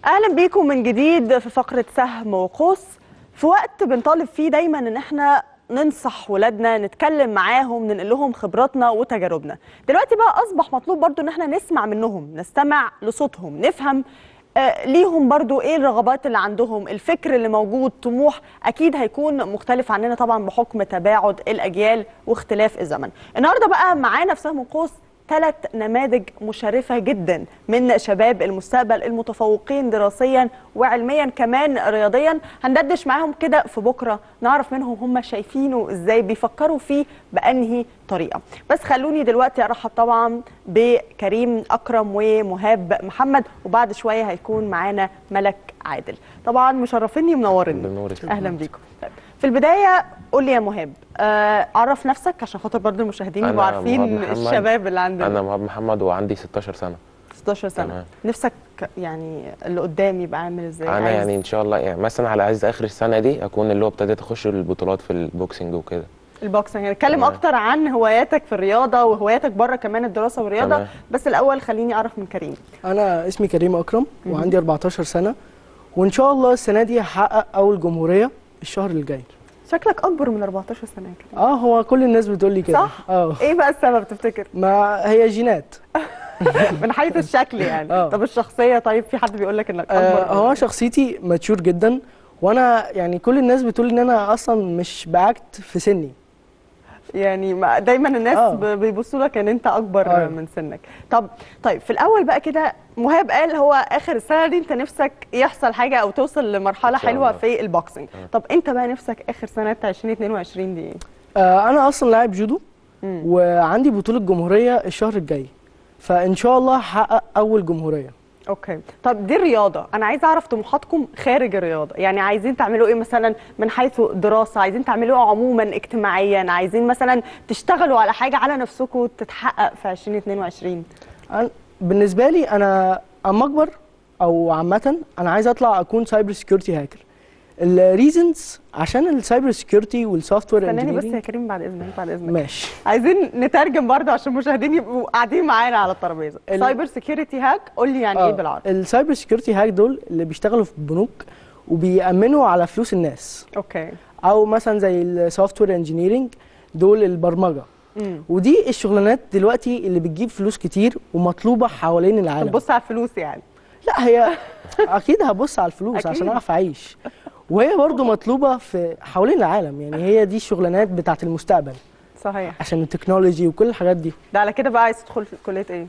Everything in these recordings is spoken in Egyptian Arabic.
اهلا بيكم من جديد في فقره سهم وقوس في وقت بنطالب فيه دايما ان احنا ننصح ولادنا نتكلم معاهم ننقل لهم خبراتنا وتجاربنا دلوقتي بقى اصبح مطلوب برضو ان احنا نسمع منهم نستمع لصوتهم نفهم آه ليهم برضو ايه الرغبات اللي عندهم الفكر اللي موجود طموح اكيد هيكون مختلف عننا طبعا بحكم تباعد الاجيال واختلاف الزمن النهارده بقى معانا في سهم وقوس ثلاث نماذج مشرفة جدا من شباب المستقبل المتفوقين دراسيا وعلميا كمان رياضيا هندردش معاهم كده في بكرة نعرف منهم هم شايفينه ازاي بيفكروا فيه بأنهي طريقة بس خلوني دلوقتي أرحب طبعا بكريم أكرم ومهاب محمد وبعد شوية هيكون معانا ملك عادل طبعا مشرفيني ومنورني بنورك. أهلا بيكم طيب. في البداية قول لي يا مهاب آه، عرف نفسك عشان خاطر برضه المشاهدين يبقوا أنا عارفين مهاب محمد. الشباب اللي عندنا انا مهاب محمد وعندي 16 سنه 16 سنه تمام. نفسك يعني اللي قدام يبقى عامل ازاي انا عايز- يعني ان شاء الله يعني مثلا على عايز اخر السنه دي اكون اللي هو ابتديت اخش البطولات في البوكسنج وكده البوكسنج نتكلم تمام. اكتر عن هواياتك في الرياضه وهواياتك بره كمان الدراسه والرياضه تمام. بس الاول خليني اعرف من كريم انا اسمي كريم اكرم وعندي 14 سنه وان شاء الله السنه دي هحقق اول جمهوريه الشهر الجاي شكلك اكبر من 14 سنه يا كريم اه هو كل الناس بتقول لي كده صح؟ اه ايه بقى السبب تفتكر ما هي جينات من حيث الشكل يعني آه. طب الشخصيه طيب في حد بيقول لك انك اكبر آه هو شخصيتي ماتشور جدا وانا يعني كل الناس بتقول ان انا اصلا مش بعكت في سني يعني ما- دايما الناس آه. ب- بيبصوا لك ان انت اكبر آه. من سنك طب طيب في الاول بقى كده مهاب قال هو اخر السنه دي انت نفسك يحصل حاجه او توصل لمرحله إن شاء حلوه الله. في البوكسنج طب انت بقى نفسك اخر سنه 2022 دي ايه آه انا اصلا لاعب جودو مم. وعندي بطوله جمهوريه الشهر الجاي فان شاء الله هحقق اول جمهوريه اوكي طب دي الرياضه انا عايزه اعرف طموحاتكم خارج الرياضه يعني عايزين تعملوا ايه مثلا من حيث دراسه عايزين تعملوا ايه عموما اجتماعيا عايزين مثلا تشتغلوا على حاجه على نفسكم تتحقق في 2022 أنا بالنسبه لي انا اما اكبر او عامه انا عايز اطلع اكون سايبر سكيورتي هاكر الريزنز عشان السايبر سكيورتي والسوفت وير استناني بس يا كريم بعد اذنك بعد اذنك ماشي عايزين نترجم برضه عشان المشاهدين يبقوا قاعدين معانا على الترابيزه ال- سايبر سيكيورتي هاك قول لي يعني ايه بالعربي السايبر سكيورتي هاك دول اللي بيشتغلوا في البنوك وبيأمنوا على فلوس الناس اوكي او مثلا زي السوفت وير انجينيرنج دول البرمجه امم ودي الشغلانات دلوقتي اللي بتجيب فلوس كتير ومطلوبه حوالين العالم طب بص على الفلوس يعني لا هي اكيد هبص على الفلوس أكيد. عشان اعرف اعيش وهي برضو مطلوبه في حوالين العالم يعني هي دي الشغلانات بتاعت المستقبل صحيح عشان التكنولوجي وكل الحاجات دي ده على كده بقى عايز تدخل في كليه ايه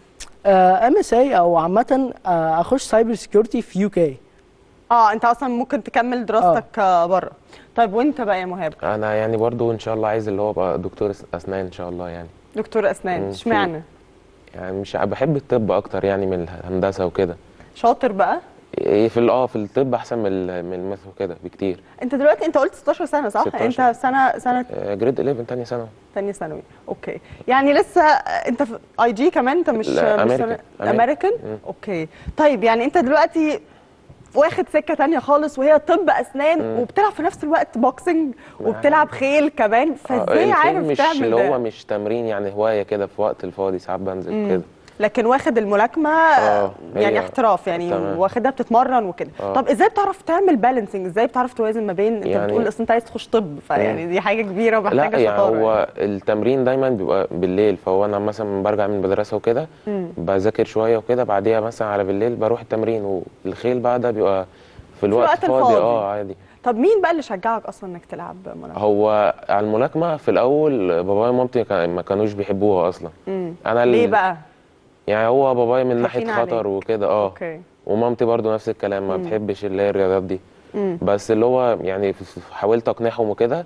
ام اس اي او عامه آه، اخش سايبر سكيورتي في يو كي اه انت اصلا ممكن تكمل دراستك آه. بره طيب وانت بقى يا مهاب انا يعني برضو ان شاء الله عايز اللي هو ابقى دكتور اسنان ان شاء الله يعني دكتور اسنان مم، اشمعنى يعني مش بحب الطب اكتر يعني من الهندسه وكده شاطر بقى إيه في ال- اه في الطب احسن من ال- من الماث وكده بكتير انت دلوقتي انت قلت 16 سنه صح 16. انت سنه سنه آه، جريد 11 تانية ثانوي ثانيه ثانوي اوكي يعني لسه انت في اي جي كمان انت مش لا، مش أمريكان. امريكان مم. اوكي طيب يعني انت دلوقتي واخد سكه تانية خالص وهي طب اسنان مم. وبتلعب في نفس الوقت بوكسنج ما وبتلعب خيل كمان آه، فازاي الخيل عارف مش تعمل اللي ده هو مش تمرين يعني هوايه كده في وقت الفاضي ساعات بنزل مم. كده لكن واخد الملاكمه آه، يعني هي- احتراف يعني تمام. واخدها بتتمرن وكده آه. طب ازاي بتعرف تعمل بالانسنج ازاي بتعرف توازن ما بين انت يعني- بتقول اصل انت عايز تخش طب فيعني دي حاجه كبيره لا ومحتاجه يعني شطاره هو التمرين دايما بيبقى بالليل فهو انا مثلا برجع من المدرسه وكده مم. بذاكر شويه وكده بعديها مثلا على بالليل بروح التمرين والخيل بقى ده بيبقى في الوقت الوقت الفاضي الفاضي. اه عادي طب مين بقى اللي شجعك اصلا انك تلعب ملاكمه هو على الملاكمه في الاول بابايا ومامتي كان- ما كانوش بيحبوها اصلا مم. انا ليه ال- بقى يعني هو بابايا من خايفين ناحيه خطر عليك. وكده اه اوكي ومامتي برضو نفس الكلام ما مم. بتحبش اللي هي الرياضات دي مم. بس اللي هو يعني ف- ف- حاولت اقنعهم وكده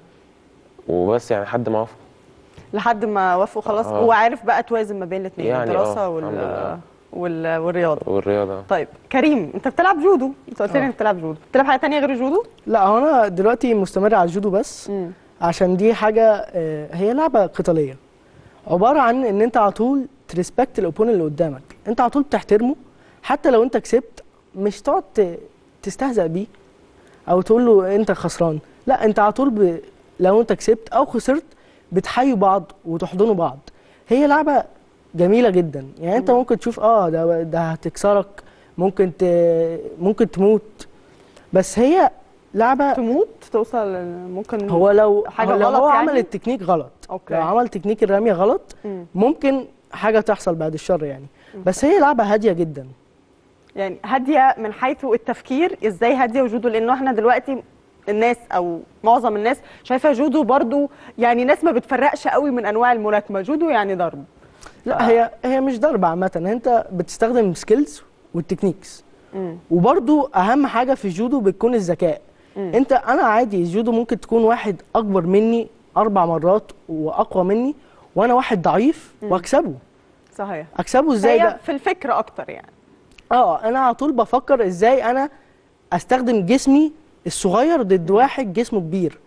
وبس يعني لحد ما وافقوا لحد ما وافقوا خلاص آه. هو عارف بقى توازن ما بين الاثنين يعني الدراسه آه، وال... الحمد لله. وال... والرياضه والرياضه طيب كريم انت بتلعب جودو انت قلت لي آه. انك بتلعب جودو بتلعب حاجه تانية غير الجودو لا هو انا دلوقتي مستمر على الجودو بس مم. عشان دي حاجه آه، هي لعبه قتاليه عباره عن ان انت على طول تريسبكت الاوبون اللي قدامك انت على طول بتحترمه حتى لو انت كسبت مش تقعد ت- تستهزأ بيه او تقول له انت خسران لا انت على طول ب... لو انت كسبت او خسرت بتحيوا بعض وتحضنوا بعض هي لعبه جميله جدا يعني انت ممكن تشوف اه ده ده هتكسرك ممكن ت... ممكن تموت بس هي لعبه تموت توصل ل- ممكن هو لو حاجة هو لو غلط هو يعني؟ عمل التكنيك غلط أوكي. لو عمل تكنيك الرميه غلط مم. ممكن حاجه تحصل بعد الشر يعني بس هي لعبه هاديه جدا يعني هاديه من حيث التفكير ازاي هاديه وجودو لانه احنا دلوقتي الناس او معظم الناس شايفه جودو برضو يعني ناس ما بتفرقش قوي من انواع الملاكمه جودو يعني ضرب لا هي هي مش ضربه عامه انت بتستخدم سكيلز والتكنيكس مم. وبرضو اهم حاجه في الجودو بتكون الذكاء مم. انت انا عادي الجودو ممكن تكون واحد اكبر مني اربع مرات واقوى مني وانا واحد ضعيف واكسبه صحيح اكسبه ازاي هي بقى في الفكر اكتر يعني اه انا على طول بفكر ازاي انا استخدم جسمي الصغير ضد واحد جسمه كبير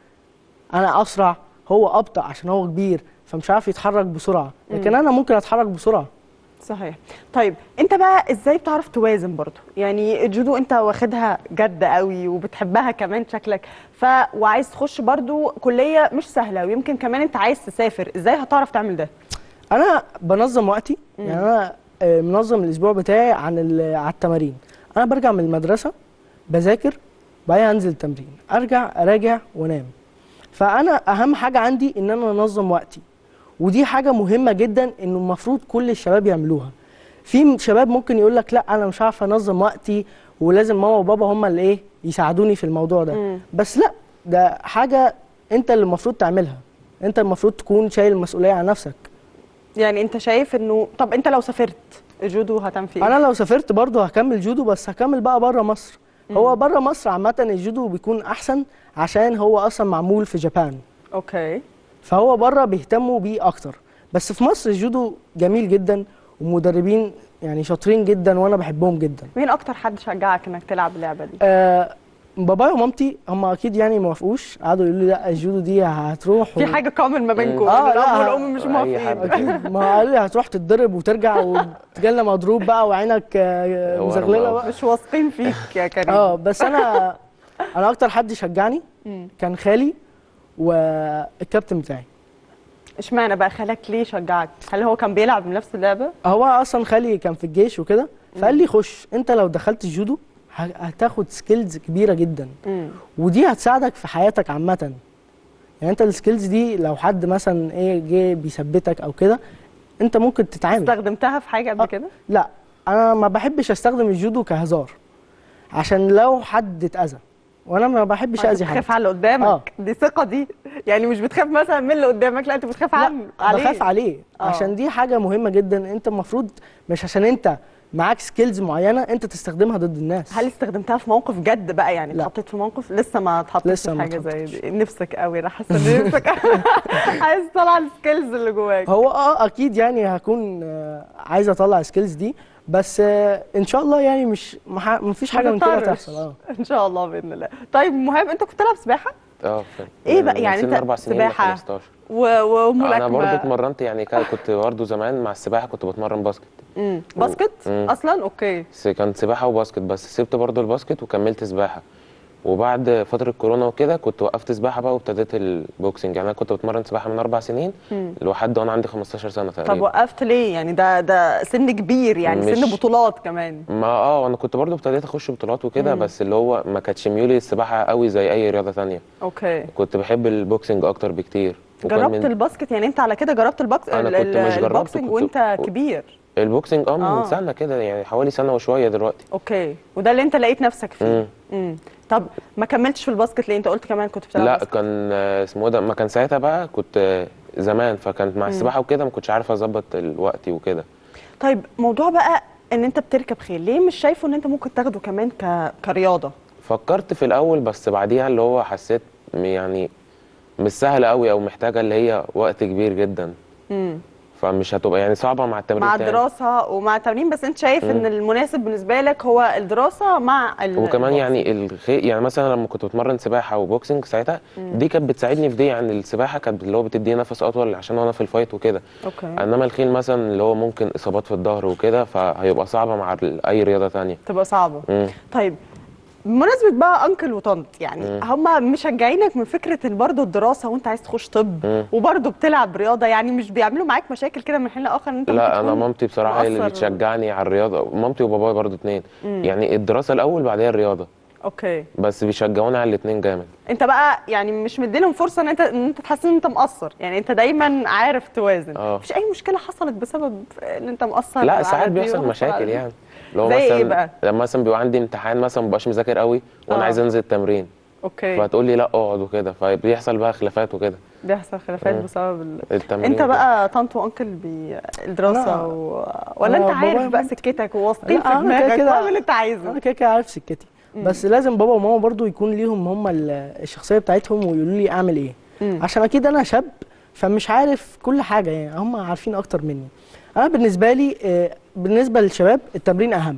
انا اسرع هو ابطا عشان هو كبير فمش عارف يتحرك بسرعه لكن انا ممكن اتحرك بسرعه صحيح طيب انت بقى ازاي بتعرف توازن برضو يعني الجودو انت واخدها جد قوي وبتحبها كمان شكلك ف وعايز تخش برضو كليه مش سهله ويمكن كمان انت عايز تسافر ازاي هتعرف تعمل ده انا بنظم وقتي يعني انا آه، منظم الاسبوع بتاعي عن ال- على التمارين انا برجع من المدرسه بذاكر بعدين انزل التمرين ارجع اراجع وانام فانا اهم حاجه عندي ان انا انظم وقتي ودي حاجه مهمه جدا انه المفروض كل الشباب يعملوها في م- شباب ممكن يقول لك لا انا مش عارف انظم وقتي ولازم ماما وبابا هم اللي ايه يساعدوني في الموضوع ده مم. بس لا ده حاجه انت اللي المفروض تعملها انت المفروض تكون شايل المسؤوليه عن نفسك يعني انت شايف انه طب انت لو سافرت الجودو هتعمل فيه انا لو سافرت برضه هكمل جودو بس هكمل بقى بره مصر هو بره مصر عامه الجودو بيكون احسن عشان هو اصلا معمول في جابان اوكي فهو بره بيهتموا بيه اكتر بس في مصر الجودو جميل جدا ومدربين يعني شاطرين جدا وانا بحبهم جدا مين اكتر حد شجعك انك تلعب اللعبه دي آه بابايا ومامتي هم اكيد يعني ما وافقوش قعدوا يقولوا لي لا الجودو دي هتروح في حاجه كومن ما بينكم آه، آه الاب لا، والام مش أي موافقين حد. اكيد ما قالوا لي هتروح تتضرب وترجع وتجيلنا مضروب بقى وعينك آه، هو مزغلله أنا بقى مش واثقين فيك يا كريم اه بس انا انا اكتر حد شجعني مم. كان خالي والكابتن بتاعي اشمعنى بقى خالك ليه شجعك هل هو كان بيلعب نفس اللعبه هو اصلا خالي كان في الجيش وكده فقال لي خش انت لو دخلت الجودو ه- هتاخد سكيلز كبيره جدا مم. ودي هتساعدك في حياتك عامه يعني انت السكيلز دي لو حد مثلا ايه جه بيثبتك او كده انت ممكن تتعامل استخدمتها في حاجه قبل آه. كده لا انا ما بحبش استخدم الجودو كهزار عشان لو حد اتاذى وانا ما بحبش اذي حد بتخاف على اللي قدامك آه. دي ثقه دي يعني مش بتخاف مثلا من اللي قدامك لا انت بتخاف عنه لا بخاف عليه آه. عشان دي حاجه مهمه جدا انت المفروض مش عشان انت معاك سكيلز معينه انت تستخدمها ضد الناس هل استخدمتها في موقف جد بقى يعني لا. اتحطيت في موقف لسه ما اتحطيتش لسه في ما حاجه زي اتحطتش. دي نفسك قوي انا حاسه ان نفسك عايز تطلع السكيلز اللي جواك هو اه اكيد يعني هكون آه، عايز اطلع السكيلز دي بس آه، ان شاء الله يعني مش مح- مفيش حاجه من كده متضطرش. تحصل اه ان شاء الله باذن الله طيب مهم انت كنت بتلعب سباحه اه ف- إيه من- بقى من يعني سن أنت اربع سنين سباحة؟ ل 15 و- وملاكمه انا برضو اتمرنت يعني كان- كنت برضو زمان مع السباحه كنت بتمرن باسكت مم. باسكت مم. اصلا اوكي بس كان سباحه وباسكت بس سبت برضو الباسكت وكملت سباحه وبعد فتره كورونا وكده كنت وقفت سباحه بقى وابتديت البوكسنج يعني انا كنت بتمرن سباحه من اربع سنين مم. لحد وانا عندي 15 سنه طب تقريبا وقفت ليه يعني ده ده سن كبير يعني سن مش- بطولات كمان ما اه انا كنت برضو ابتديت اخش بطولات وكده بس اللي هو ما كانتش ميولي السباحه قوي زي اي رياضه تانية اوكي كنت بحب البوكسنج اكتر بكتير وكان جربت من- الباسكت يعني انت على كده جربت البوكس أنا ال- كنت ال- مش جربت، البوكسنج كنت- وانت كبير البوكسنج اه من آه. سنه كده يعني حوالي سنه وشويه دلوقتي اوكي وده اللي انت لقيت نفسك فيه مم. امم طب ما كملتش في الباسكت ليه انت قلت كمان كنت بتلعب لا باسكت. كان آه، اسمه إيه ده ما كان ساعتها بقى كنت آه، زمان فكانت مع السباحه وكده ما كنتش عارف اظبط الوقت وكده طيب موضوع بقى ان انت بتركب خيل ليه مش شايفه ان انت ممكن تاخده كمان ك... كرياضه فكرت في الاول بس بعديها اللي هو حسيت م- يعني مش سهله قوي او محتاجه اللي هي وقت كبير جدا امم فمش هتبقى يعني صعبه مع التمرين مع تاني. الدراسه ومع التمرين بس انت شايف ان المناسب بالنسبه لك هو الدراسه مع ال... وكمان البوكس. يعني الخيل يعني مثلا لما كنت بتمرن سباحه وبوكسنج ساعتها دي كانت بتساعدني في دي يعني السباحه كانت اللي هو بتديني نفس اطول عشان وانا في الفايت وكده اوكي انما الخيل مثلا اللي هو ممكن اصابات في الظهر وكده فهيبقى صعبه مع ال- اي رياضه تانية تبقى صعبه مم. طيب بمناسبة بقى انكل وطنط يعني مم. هم مشجعينك من فكرة ان برضه الدراسة وانت عايز تخش طب مم. وبرضه بتلعب رياضة يعني مش بيعملوا معاك مشاكل كده من حين لاخر ان انت ممكن لا انا تكون مامتي بصراحه هي اللي مقصر. بتشجعني على الرياضه مامتي وبابايا برضو اتنين يعني الدراسه الاول بعدها الرياضه اوكي بس بيشجعوني على الاتنين جامد انت بقى يعني مش مديلهم فرصة ان انت ان انت تحس ان انت مقصر يعني انت دايما عارف توازن اه. مفيش اي مشكلة حصلت بسبب ان انت مقصر لا على ساعات دي بيحصل ومقصر مشاكل على دي. يعني لو زي ايه مثلا بقى؟ لما مثلا بيبقى عندي امتحان مثلا مبقاش مذاكر قوي وانا اه. عايز انزل التمرين اوكي فهتقول لي لا اقعد وكده فبيحصل بقى خلافات وكده بيحصل خلافات مم. بسبب ال... التمرين انت وكده. بقى طنط وانكل بالدراسه لا. و... ولا أنا انت عارف بابايا بقى ومامتي- سكتك وواثقين لا، في أنا كده دماغك كده- واعمل اللي انت عايزه انا كده كده عارف سكتي بس لازم بابا وماما برضو يكون ليهم هم ال- الشخصيه بتاعتهم ويقولوا لي اعمل ايه مم. عشان اكيد انا شاب فمش عارف كل حاجه يعني هم عارفين اكتر مني انا بالنسبه لي آه، بالنسبه للشباب التمرين اهم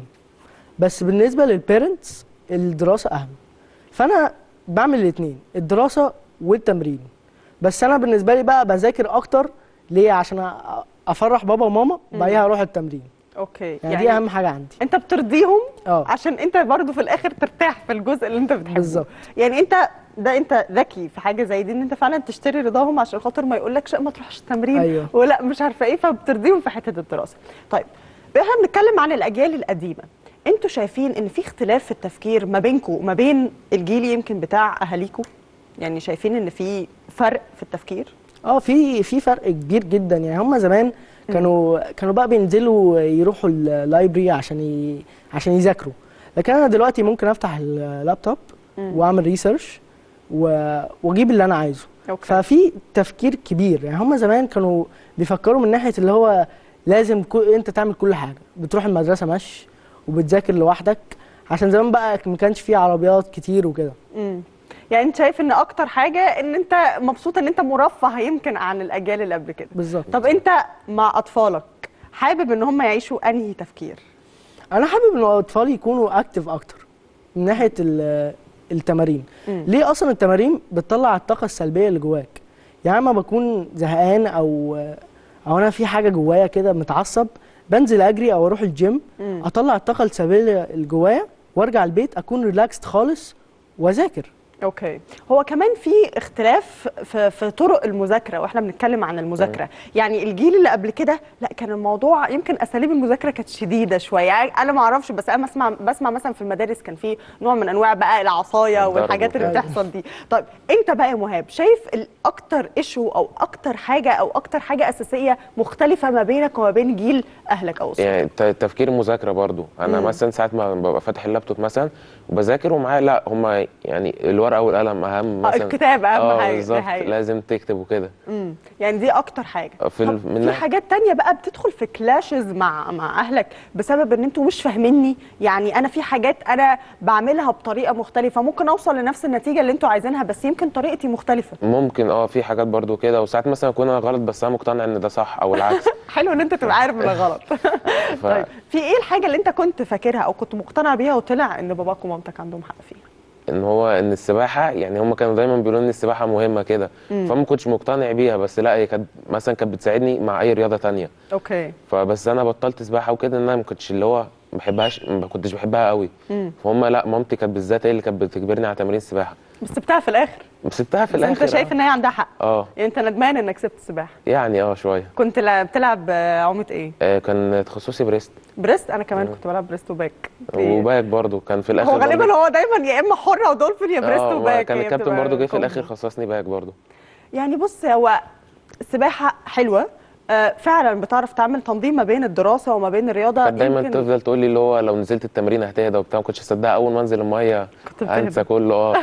بس بالنسبه للبيرنتس الدراسه اهم فانا بعمل الاثنين الدراسه والتمرين بس انا بالنسبه لي بقى بذاكر اكتر ليه عشان أ- افرح بابا وماما وبعديها اروح التمرين اوكي يعني, دي اهم حاجه عندي انت بترضيهم اه عشان انت برضو في الاخر ترتاح في الجزء اللي انت بتحبه بالظبط. يعني انت ده انت ذكي في حاجه زي دي ان انت فعلا تشتري رضاهم عشان خاطر ما يقولكش ما تروحش التمرين أيوة. ولا مش عارفه ايه فبترضيهم في حته الدراسه طيب احنا بنتكلم عن الاجيال القديمه انتوا شايفين ان في اختلاف في التفكير ما بينكم وما بين الجيل يمكن بتاع اهاليكم يعني شايفين ان في فرق في التفكير اه في في فرق كبير جدا يعني هم زمان كانوا كانوا بقى بينزلوا يروحوا اللايبرري عشان ي... عشان يذاكروا لكن انا دلوقتي ممكن افتح اللابتوب واعمل ريسيرش و... واجيب اللي انا عايزه أوكي. ففي تفكير كبير يعني هم زمان كانوا بيفكروا من ناحيه اللي هو لازم كو... انت تعمل كل حاجه بتروح المدرسه مشي وبتذاكر لوحدك عشان زمان بقى ما كانش فيه عربيات كتير وكده امم يعني انت شايف ان اكتر حاجه ان انت مبسوط ان انت مرفه يمكن عن الاجيال اللي قبل كده بالظبط طب انت مع اطفالك حابب ان هم يعيشوا انهي تفكير انا حابب ان الاطفال يكونوا اكتف اكتر من ناحيه ال- التمارين مم. ليه اصلا التمارين بتطلع الطاقه السلبيه اللي جواك يعني لما بكون زهقان او او انا في حاجه جوايا كده متعصب بنزل اجري او اروح الجيم مم. اطلع الطاقه السلبيه اللي جوايا وارجع البيت اكون ريلاكسد خالص واذاكر اوكي هو كمان في اختلاف في, في طرق المذاكره واحنا بنتكلم عن المذاكره يعني الجيل اللي قبل كده لا كان الموضوع يمكن اساليب المذاكره كانت شديده شويه يعني انا ما اعرفش بس انا بسمع بسمع مثلا في المدارس كان في نوع من انواع بقى العصايه الضرب والحاجات اللي وكده. بتحصل دي طيب انت بقى يا مهاب شايف الاكتر ايشو او اكتر حاجه او اكتر حاجه اساسيه مختلفه ما بينك وما بين جيل اهلك او اسرتك يعني ت- تفكير المذاكره برضو انا مم. مثلا ساعات ما ببقى فاتح اللابتوب مثلا وبذاكر ومعايا لا هم يعني الورقه والقلم اهم آه، مثلا الكتاب اهم اه حاجه دي بالظبط حقيقة. لازم تكتب وكده امم يعني دي اكتر حاجه في ال- طب من في ناحية- حاجات تانية بقى بتدخل في كلاشز مع مع اهلك بسبب ان انتوا مش فاهميني يعني انا في حاجات انا بعملها بطريقه مختلفه ممكن اوصل لنفس النتيجه اللي انتوا عايزينها بس يمكن طريقتي مختلفه ممكن اه في حاجات برضو كده وساعات مثلا اكون انا غلط بس انا مقتنع ان ده صح او العكس حلو ان انت تبقى عارف ان غلط ف... طيب في ايه الحاجه اللي انت كنت فاكرها او كنت مقتنع بيها وطلع ان باباك ومامتك عندهم حق فيها ان هو ان السباحه يعني هم كانوا دايما بيقولوا ان السباحه مهمه كده فما كنتش مقتنع بيها بس لا هي كانت مثلا كانت بتساعدني مع اي رياضه تانية اوكي فبس انا بطلت سباحه وكده ان انا ما كنتش اللي هو ما بحبهاش ما كنتش بحبها قوي مم. فهم لا مامتي كانت بالذات هي اللي كانت بتجبرني على تمارين السباحه بس سبتها في الاخر سبتها في بس الاخر انت شايف آه. ان هي عندها حق اه يعني انت ندمان انك سبت السباحه يعني اه شويه كنت لا- بتلعب آه، عومه ايه آه كان تخصصي بريست بريست انا كمان كنت بلعب بريست وباك في- وباك برضو كان في الاخر هو غالبا برضو- هو دايما يا اما حره ودولفين يا بريست اه وباك كان هي الكابتن بتبقى برضو جه في كومبو. الاخر خصصني باك برضو يعني بص هو السباحه حلوه آه، فعلا بتعرف تعمل تنظيم ما بين الدراسه وما بين الرياضه كانت دايما يمكن تفضل تقول لي اللي هو لو نزلت التمرين هتهدى وبتاع ما كنتش اصدقها اول ما انزل الميه كنت بتهبل. انسى كله اه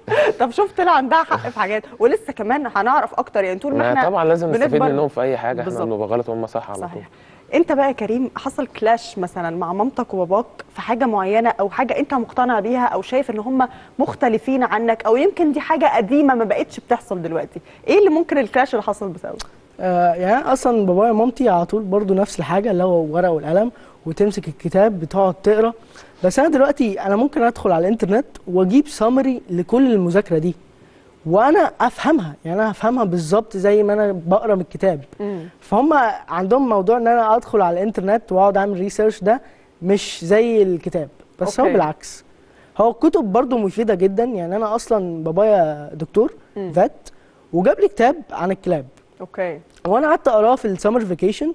طب شفت طلع عندها حق في حاجات ولسه كمان هنعرف اكتر يعني طول ما ما احنا طبعا لازم نستفيد بنكبر- منهم في اي حاجه احنا بالظبط. بنبقى غلط وهم صح على طول صحيح انت بقى يا كريم حصل كلاش مثلا مع مامتك وباباك في حاجه معينه او حاجه انت مقتنع بيها او شايف ان هم مختلفين عنك او يمكن دي حاجه قديمه ما بقتش بتحصل دلوقتي ايه اللي ممكن الكلاش اللي حصل بسببه آه يعني اصلا بابايا ومامتي على طول برضو نفس الحاجه اللي هو ورقه والقلم وتمسك الكتاب بتقعد تقرا بس انا دلوقتي انا ممكن ادخل على الانترنت واجيب سامري لكل المذاكره دي وانا افهمها يعني انا افهمها بالظبط زي ما انا بقرا من الكتاب فهم عندهم موضوع ان انا ادخل على الانترنت واقعد اعمل ريسيرش ده مش زي الكتاب بس هو أوكي. بالعكس هو الكتب برضو مفيده جدا يعني انا اصلا بابايا دكتور فات وجاب لي كتاب عن الكلاب اوكي وانا قعدت اقراه في السمر فيكيشن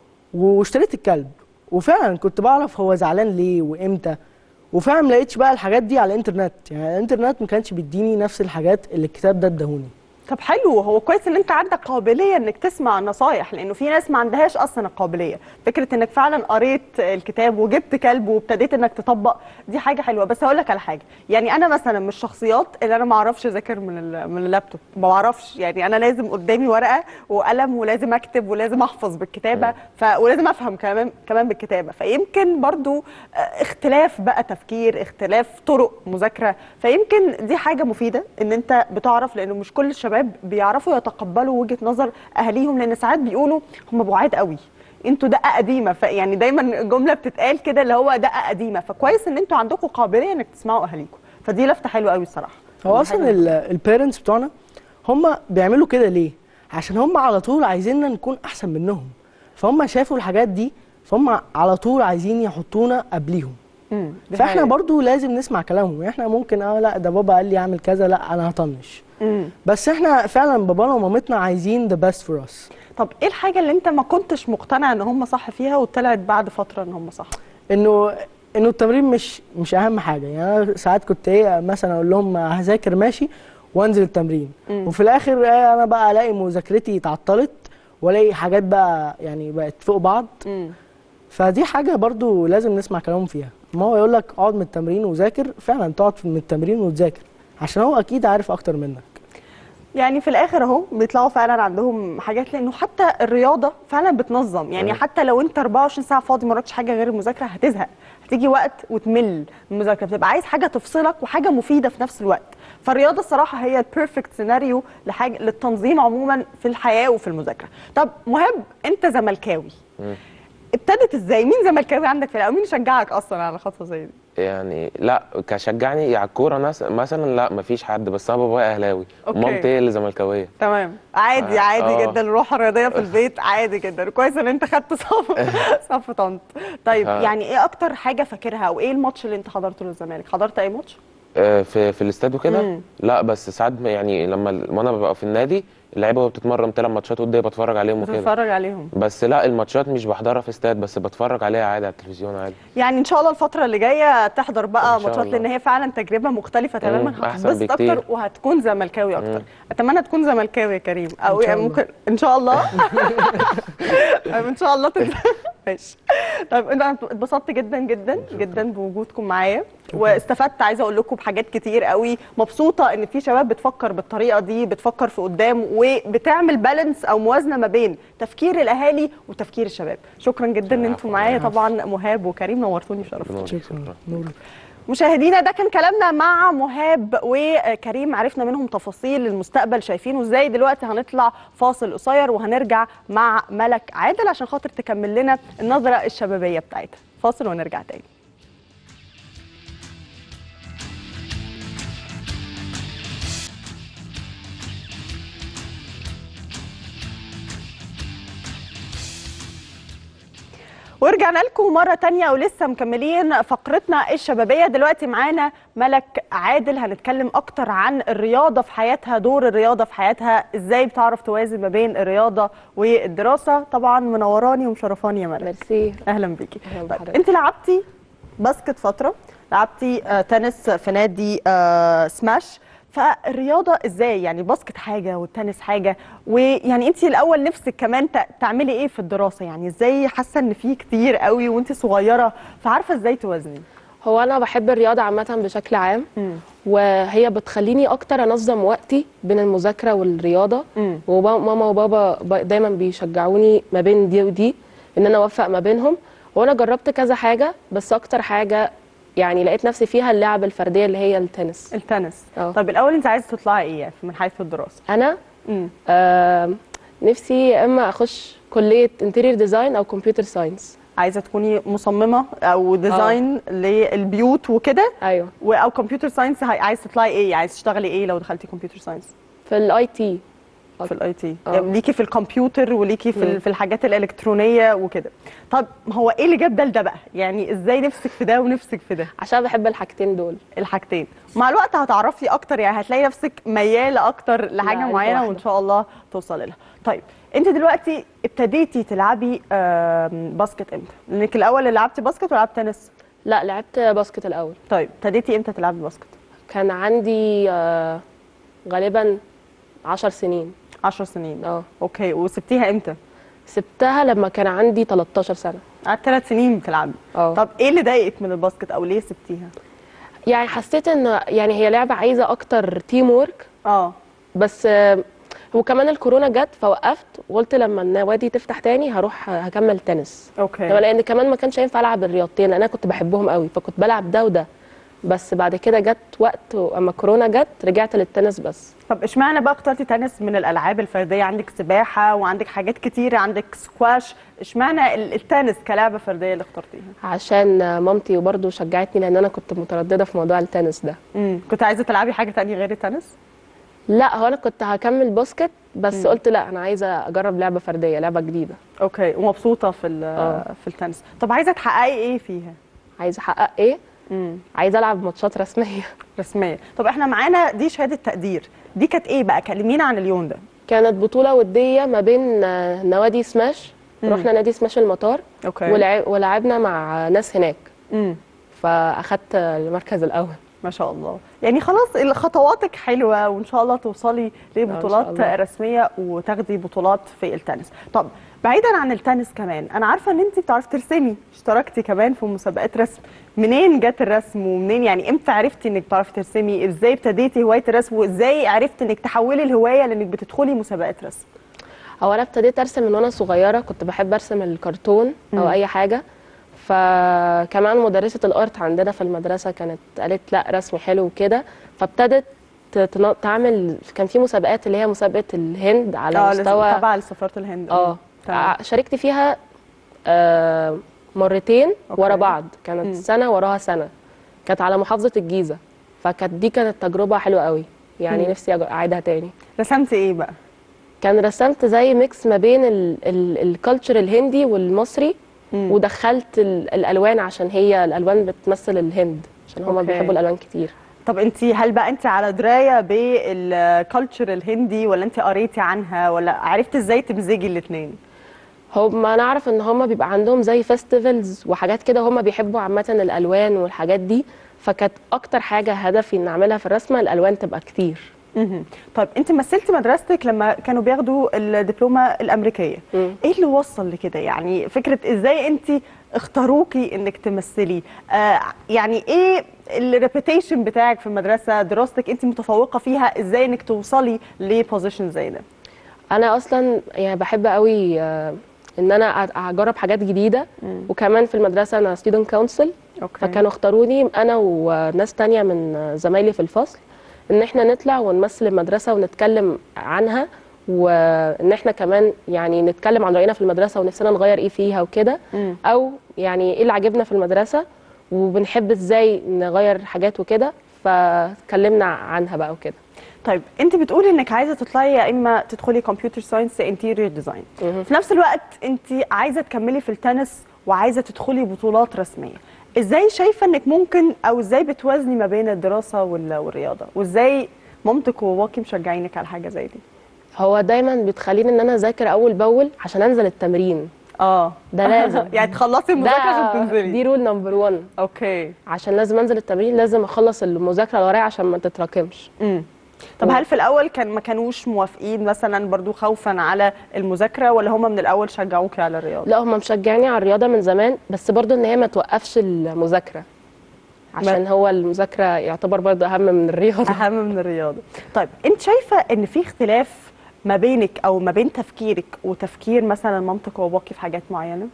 واشتريت الكلب وفعلا كنت بعرف هو زعلان ليه وامتى وفعلا ما لقيتش بقى الحاجات دي على الانترنت يعني الانترنت ما كانش بيديني نفس الحاجات اللي الكتاب ده اداهوني طب حلو هو كويس ان انت عندك قابليه انك تسمع النصايح لانه في ناس ما عندهاش اصلا القابليه فكره انك فعلا قريت الكتاب وجبت كلب وابتديت انك تطبق دي حاجه حلوه بس هقول لك على حاجه يعني انا مثلا من الشخصيات اللي انا ما اعرفش اذاكر من ال- من اللابتوب ما بعرفش يعني انا لازم قدامي ورقه وقلم ولازم اكتب ولازم احفظ بالكتابه ف... ولازم افهم كمان كمان بالكتابه فيمكن برضو آه، اختلاف بقى تفكير اختلاف طرق مذاكره فيمكن دي حاجه مفيده ان انت بتعرف لانه مش كل الشباب بيعرفوا يتقبلوا وجهه نظر اهاليهم لان ساعات بيقولوا هم بعاد قوي انتوا دقه قديمه فيعني دايما جمله بتتقال كده اللي هو دقه قديمه فكويس ان انتوا عندكم قابليه انك تسمعوا اهاليكم فدي لفته حلوه قوي الصراحه هو اصلا البيرنتس بتوعنا هم بيعملوا كده ليه عشان هم على طول عايزيننا نكون احسن منهم فهم شافوا الحاجات دي فهم على طول عايزين يحطونا قبليهم مم، دي فاحنا حقيقة. برضو لازم نسمع كلامهم يعني احنا ممكن اه لا ده بابا قال لي اعمل كذا لا انا هطنش مم. بس احنا فعلا بابانا ومامتنا عايزين the best for us طب ايه الحاجه اللي انت ما كنتش مقتنع ان هم صح فيها وطلعت بعد فتره ان هم صح انه انه التمرين مش مش اهم حاجه يعني انا ساعات كنت ايه مثلا اقول لهم هذاكر ماشي وانزل التمرين مم. وفي الاخر آه، انا بقى الاقي مذاكرتي اتعطلت والاقي حاجات بقى يعني بقت فوق بعض مم. فدي حاجه برضو لازم نسمع كلامهم فيها ما هو يقول لك اقعد من التمرين وذاكر فعلا تقعد من التمرين وتذاكر عشان هو اكيد عارف اكتر منك يعني في الاخر اهو بيطلعوا فعلا عندهم حاجات لانه حتى الرياضه فعلا بتنظم يعني مم. حتى لو انت 24 ساعه فاضي ما وراكش حاجه غير المذاكره هتزهق هتيجي وقت وتمل من المذاكره بتبقى عايز حاجه تفصلك وحاجه مفيده في نفس الوقت فالرياضه الصراحه هي البيرفكت سيناريو لحاجه للتنظيم عموما في الحياه وفي المذاكره طب مهم انت زملكاوي مم. ابتدت ازاي مين زملكاوي عندك في الأول؟ مين شجعك اصلا على خطوه زي دي يعني لا كشجعني على الكوره ناس- مثلا لا مفيش حد بس انا بابايا اهلاوي أوكي. مامتي هي اللي زملكاويه تمام عادي آه، عادي آه. جدا الروح الرياضيه في البيت عادي جدا كويس ان انت خدت صف صف طنط طيب آه. يعني ايه اكتر حاجه فاكرها او ايه الماتش اللي انت حضرته للزمالك حضرت اي ماتش آه، في في الاستاد وكده مم. لا بس ساعات يعني لما وانا ببقى في النادي اللعيبه وهي بتتمرن بتلعب ماتشات وديه بتفرج عليهم وكده بتتفرج عليهم بس لا الماتشات مش بحضرها في استاد بس بتفرج عليها عادي على التلفزيون عادي يعني ان شاء الله الفتره اللي جايه تحضر بقى إن شاء ماتشات الله. لان هي فعلا تجربه مختلفه تماما مم، أحسن هتتبسط بكتير. اكتر وهتكون زملكاوي اكتر مم. اتمنى تكون زملكاوي يا كريم او إن شاء يعني الله. ممكن ان شاء الله طيب ان شاء الله تت... ماشي طيب انا اتبسطت جدا جدا جدا بوجودكم معايا واستفدت عايزه اقول لكم بحاجات كتير قوي مبسوطه ان في شباب بتفكر بالطريقه دي بتفكر في قدام وبتعمل بالانس او موازنه ما بين تفكير الاهالي وتفكير الشباب شكرا جدا ان انتم العفو. معايا طبعا مهاب وكريم نورتوني وشرفتوني شكرا نور مشاهدينا ده كان كلامنا مع مهاب وكريم عرفنا منهم تفاصيل المستقبل شايفينه ازاي دلوقتي هنطلع فاصل قصير وهنرجع مع ملك عادل عشان خاطر تكمل لنا النظرة الشبابية بتاعتها فاصل ونرجع تاني ورجعنا لكم مرة تانية ولسه مكملين فقرتنا الشبابية دلوقتي معانا ملك عادل هنتكلم أكتر عن الرياضة في حياتها دور الرياضة في حياتها إزاي بتعرف توازن ما بين الرياضة والدراسة طبعا منوراني ومشرفاني يا ملك ميرسي أهلا بيكي أهلا طيب بحضرتك. أنت لعبتي باسكت فترة لعبتي آه تنس في نادي آه سماش فالرياضة ازاي يعني الباسكت حاجة والتنس حاجة ويعني انت الاول نفسك كمان ت- تعملي ايه في الدراسة يعني ازاي حاسة ان في كتير قوي وانت صغيرة فعارفة ازاي توازني هو انا بحب الرياضه عامه بشكل عام مم. وهي بتخليني اكتر انظم وقتي بين المذاكره والرياضه مم. وماما وبابا ب- دايما بيشجعوني ما بين دي ودي ان انا اوفق ما بينهم وانا جربت كذا حاجه بس اكتر حاجه يعني لقيت نفسي فيها اللعب الفرديه اللي هي التنس التنس اه. طب الاول انت عايزة تطلعي ايه يعني من حيث الدراسة انا مم. آه نفسي يا اما اخش كليه انتيريور ديزاين او كمبيوتر ساينس عايزة تكوني مصممة او ديزاين للبيوت وكده ايوه و- او كمبيوتر ساينس عايزة تطلعي ايه عايزة تشتغلي ايه لو دخلتي كمبيوتر ساينس في الاي تي في الاي تي آه. يعني ليكي في الكمبيوتر وليكي في مم. ال- في الحاجات الالكترونيه وكده طب هو ايه اللي جاب ده لده بقى يعني ازاي نفسك في ده ونفسك في ده عشان بحب الحاجتين دول الحاجتين مع الوقت هتعرفي اكتر يعني هتلاقي نفسك مياله اكتر لحاجه لا، معينه واحدة. وان شاء الله توصلي لها طيب انت دلوقتي ابتديتي تلعبي آم، باسكت امتى لانك الاول اللي لعبتي باسكت ولا لعبت تنس لا لعبت باسكت الاول طيب ابتديتي امتى تلعبي باسكت كان عندي آه، غالبا عشر سنين 10 سنين اه اوكي وسبتيها امتى سبتها لما كان عندي 13 سنه قعدت ثلاث سنين بتلعبي اه طب ايه اللي ضايقك من الباسكت او ليه سبتيها يعني حسيت ان يعني هي لعبه عايزه اكتر تيم وورك اه بس آه، وكمان الكورونا جت فوقفت وقلت لما النوادي تفتح تاني هروح هكمل تنس اوكي لان كمان ما كانش ينفع العب الرياضتين لان انا كنت بحبهم قوي فكنت بلعب ده وده بس بعد كده جت وقت اما كورونا جت رجعت للتنس بس طب اشمعنى بقى اخترتي تنس من الالعاب الفرديه عندك سباحه وعندك حاجات كتيره عندك سكواش اشمعنى ال- التنس كلعبه فرديه اللي اخترتيها عشان مامتي برضو شجعتني لان انا كنت متردده في موضوع التنس ده امم كنت عايزه تلعبي حاجه تانية غير التنس لا هو انا كنت هكمل باسكت بس قلت لا انا عايزه اجرب لعبه فرديه لعبه جديده اوكي ومبسوطه في ال- آه. في التنس طب عايزه تحققي ايه فيها عايزه احقق ايه امم عايزه العب ماتشات رسميه رسميه طب احنا معانا دي شهاده تقدير دي كانت ايه بقى كلمينا عن اليوم ده كانت بطوله وديه ما بين آه، نوادي سماش مم. رحنا نادي سماش المطار اوكي ولعب ولعبنا مع ناس هناك امم فاخدت المركز الاول ما شاء الله يعني خلاص ال- خطواتك حلوه وان شاء الله توصلي لبطولات الله. رسميه وتاخدي بطولات في التنس طب بعيدا عن التنس كمان انا عارفه ان انت بتعرفي ترسمي اشتركتي كمان في مسابقات رسم منين جت الرسم ومنين يعني امتى عرفتي انك بتعرفي ترسمي ازاي ابتديتي هوايه الرسم وازاي عرفتي انك تحولي الهوايه لانك بتدخلي مسابقات رسم هو انا ابتديت ارسم من وانا صغيره كنت بحب ارسم الكرتون مم. او اي حاجه فكمان مدرسه الارت عندنا في المدرسه كانت قالت لا رسمي حلو وكده فابتدت ت- تن- تعمل كان في مسابقات اللي هي مسابقه الهند على اه مستوى تبع لسفاره الهند اه تمام. ع- شاركت فيها آه مرتين أوكي. ورا بعض كانت مم. سنه وراها سنه كانت على محافظه الجيزه فكانت دي كانت تجربه حلوه قوي يعني مم. نفسي أج- اعيدها تاني رسمتي ايه بقى كان رسمت زي ميكس ما بين الكالتشر الهندي والمصري مم. ودخلت ال- الالوان عشان هي الالوان بتمثل الهند عشان هما أوكي. بيحبوا الالوان كتير طب انت هل بقى انت على درايه بالكالتشر الهندي ولا انت قريتي عنها ولا عرفتي ازاي تمزجي الاثنين هم انا اعرف ان هم بيبقى عندهم زي فيستيفالز وحاجات كده هم بيحبوا عامه الالوان والحاجات دي فكانت اكتر حاجه هدفي ان اعملها في الرسمه الالوان تبقى كتير طيب انت مثلتي مدرستك لما كانوا بياخدوا الدبلومه الامريكيه مم. ايه اللي وصل لكده يعني فكره ازاي انت اختاروكي انك تمثلي آه يعني ايه الريبيتيشن بتاعك في المدرسه دراستك انت متفوقه فيها ازاي انك توصلي لبوزيشن زي ده انا اصلا يعني بحب قوي آه، ان انا أ- اجرب حاجات جديده مم. وكمان في المدرسه انا ستودنت كونسل اوكي فكانوا اختاروني انا وناس تانية من زمايلي في الفصل ان احنا نطلع ونمثل المدرسه ونتكلم عنها وان احنا كمان يعني نتكلم عن راينا في المدرسه ونفسنا نغير ايه فيها وكده مم. او يعني ايه اللي عجبنا في المدرسه وبنحب ازاي نغير حاجات وكده فاتكلمنا عنها بقى وكده طيب انت بتقولي انك عايزه تطلعي يا اما تدخلي كمبيوتر ساينس انتيريور ديزاين مهم. في نفس الوقت انت عايزه تكملي في التنس وعايزه تدخلي بطولات رسميه ازاي شايفه انك ممكن او ازاي بتوازني ما بين الدراسه وال- والرياضه وازاي مامتك وباباكي مشجعينك على حاجه زي دي هو دايما بتخليني ان انا اذاكر اول باول عشان انزل التمرين اه ده لازم. يعني تخلصي المذاكره عشان ده تنزلي دي رول نمبر 1 اوكي عشان لازم انزل التمرين لازم اخلص المذاكره اللي ورايا عشان ما تتراكمش امم طب هل في الاول كان ما كانوش موافقين مثلا برضو خوفا على المذاكره ولا هم من الاول شجعوكي على الرياضه لا هم مشجعيني على الرياضه من زمان بس برضو ان هي ما توقفش المذاكره عشان هو المذاكره يعتبر برضو اهم من الرياضه اهم من الرياضه طيب انت شايفه ان في اختلاف ما بينك او ما بين تفكيرك وتفكير مثلا مامتك وباباكي في حاجات معينه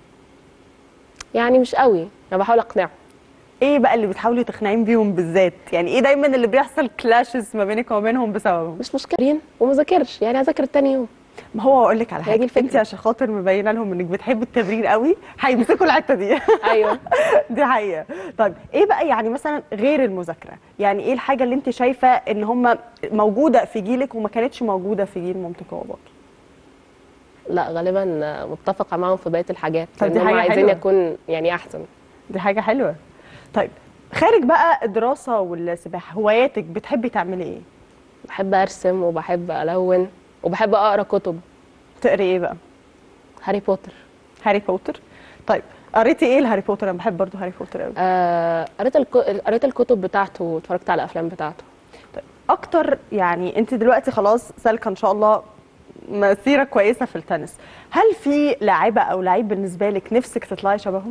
يعني مش قوي انا بحاول اقنعهم ايه بقى اللي بتحاولي تقنعين بيهم بالذات يعني ايه دايما اللي بيحصل كلاشز ما بينك وما بينهم بسببه مش مشكله وما ذاكرش يعني هذاكر تاني يوم ما هو اقول لك على هي حاجه دي الفكرة. انت عشان خاطر مبينه لهم انك بتحبي التمرين قوي هيمسكوا الحته دي ايوه دي حقيقه طيب ايه بقى يعني مثلا غير المذاكره يعني ايه الحاجه اللي انت شايفه ان هم موجوده في جيلك وما كانتش موجوده في جيل مامتك وباباك لا غالبا متفقه معاهم في بقيه الحاجات طب دي لان هم حاجة عايزين حلوة. يكون يعني احسن دي حاجه حلوه طيب خارج بقى الدراسه والسباحه هواياتك بتحبي تعملي ايه بحب ارسم وبحب الون وبحب اقرا كتب تقري ايه بقى هاري بوتر هاري بوتر طيب قريتي ايه لهاري بوتر انا بحب برضو هاري بوتر قوي آه، قريت الك... قريت الكتب بتاعته واتفرجت على الافلام بتاعته طيب اكتر يعني انت دلوقتي خلاص سالكه ان شاء الله مسيره كويسه في التنس هل في لاعبه او لعيب بالنسبه لك نفسك تطلعي شبههم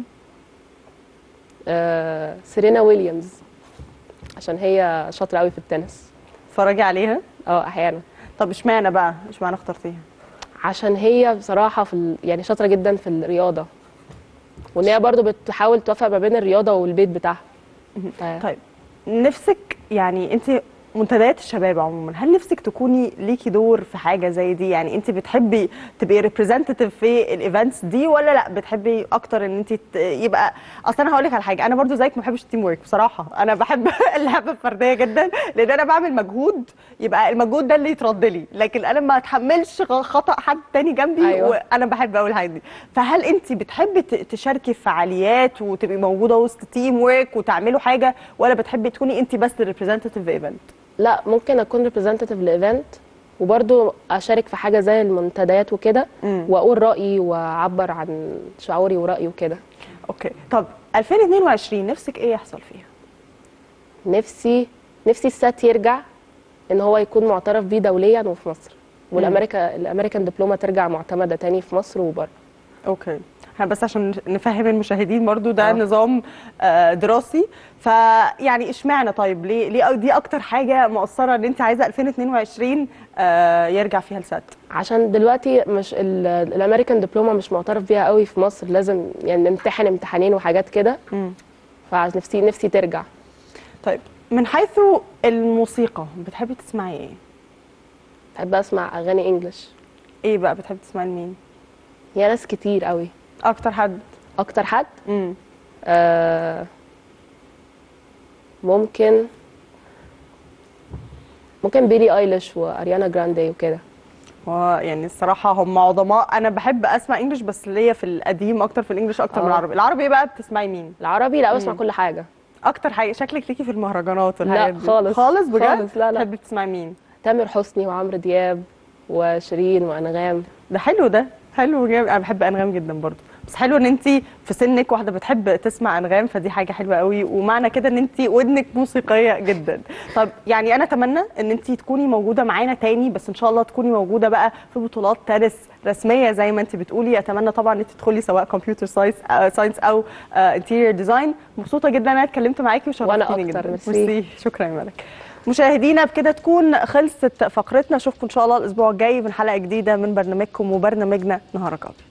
آه، سيرينا ويليامز عشان هي شاطره قوي في التنس اتفرجي عليها اه احيانا طب اشمعنى بقى اشمعنى اخترتيها عشان هي بصراحه في ال... يعني شاطره جدا في الرياضه وان هي برضو بتحاول توفق ما بين الرياضه والبيت بتاعها ف- طيب نفسك يعني انت منتديات الشباب عموما هل نفسك تكوني ليكي دور في حاجه زي دي يعني انت بتحبي تبقي ريبريزنتيف في الايفنتس دي ولا لا بتحبي اكتر ان انت ت- يبقى اصل انا هقول لك على حاجه انا برضو زيك ما بحبش التيم ورك بصراحه انا بحب اللعبه الفرديه جدا لان انا بعمل مجهود يبقى المجهود ده اللي يترد لي لكن انا ما اتحملش غ- خطا حد تاني جنبي أيوة. وانا بحب اقول الحاجات دي فهل انت بتحبي ت- تشاركي في فعاليات وتبقي موجوده وسط تيم ورك وتعملوا حاجه ولا بتحبي تكوني انت بس الريبريزنتيف في ايفنت لا ممكن اكون ريبريزنتيف لايفنت وبرضو اشارك في حاجه زي المنتديات وكده مم. واقول رايي واعبر عن شعوري ورايي وكده اوكي طب 2022 نفسك ايه يحصل فيها نفسي نفسي السات يرجع ان هو يكون معترف بيه دوليا وفي مصر والامريكا الامريكان دبلومه ترجع معتمده تاني في مصر وبره اوكي احنا بس عشان نفهم المشاهدين برضو ده آه. نظام آه، دراسي فيعني اشمعنى طيب ليه ليه دي اكتر حاجه مؤثره ان انت عايزه 2022 آه، يرجع فيها السات عشان دلوقتي مش ال- الامريكان دبلومه مش معترف بيها قوي في مصر لازم يعني نمتحن امتحانين وحاجات كده فنفسي نفسي ترجع طيب من حيث الموسيقى بتحبي تسمعي ايه بحب اسمع اغاني انجلش ايه بقى بتحبي تسمعي لمين هي ناس كتير قوي اكتر حد اكتر حد امم آه ممكن ممكن بيلي ايليش واريانا جراندي وكده هو يعني الصراحة هم عظماء أنا بحب أسمع إنجلش بس ليا في القديم أكتر في الإنجليش أكتر من آه. العربي العربي بقى بتسمعي مين؟ العربي لا بسمع كل حاجه أكتر حاجة شكلك ليكي في المهرجانات والحاجات لا دي خالص. خالص بجد؟ خالص، لا، لا. بتحبي تسمعي مين؟ تامر حسني وعمرو دياب وشيرين وانغام ده حلو ده حلو جامد أنا بحب أنغام جدا برضو بس حلو إن أنت في سنك واحدة بتحب تسمع أنغام فدي حاجة حلوة قوي ومعنى كده إن أنت ودنك موسيقية جدا طب يعني أنا أتمنى إن أنت تكوني موجودة معانا تاني بس إن شاء الله تكوني موجودة بقى في بطولات تنس رسميه زي ما انت بتقولي اتمنى طبعا ان انت تدخلي سواء كمبيوتر ساينس ساينس او انتيريور ديزاين مبسوطه جدا ان انا اتكلمت معاكي وشرفتيني وأنا جدا أكتر، ميرسي. شكرا يا ملك مشاهدينا بكده تكون خلصت فقرتنا اشوفكم ان شاء الله الاسبوع الجاي من حلقه جديده من برنامجكم وبرنامجنا نهارك ابيض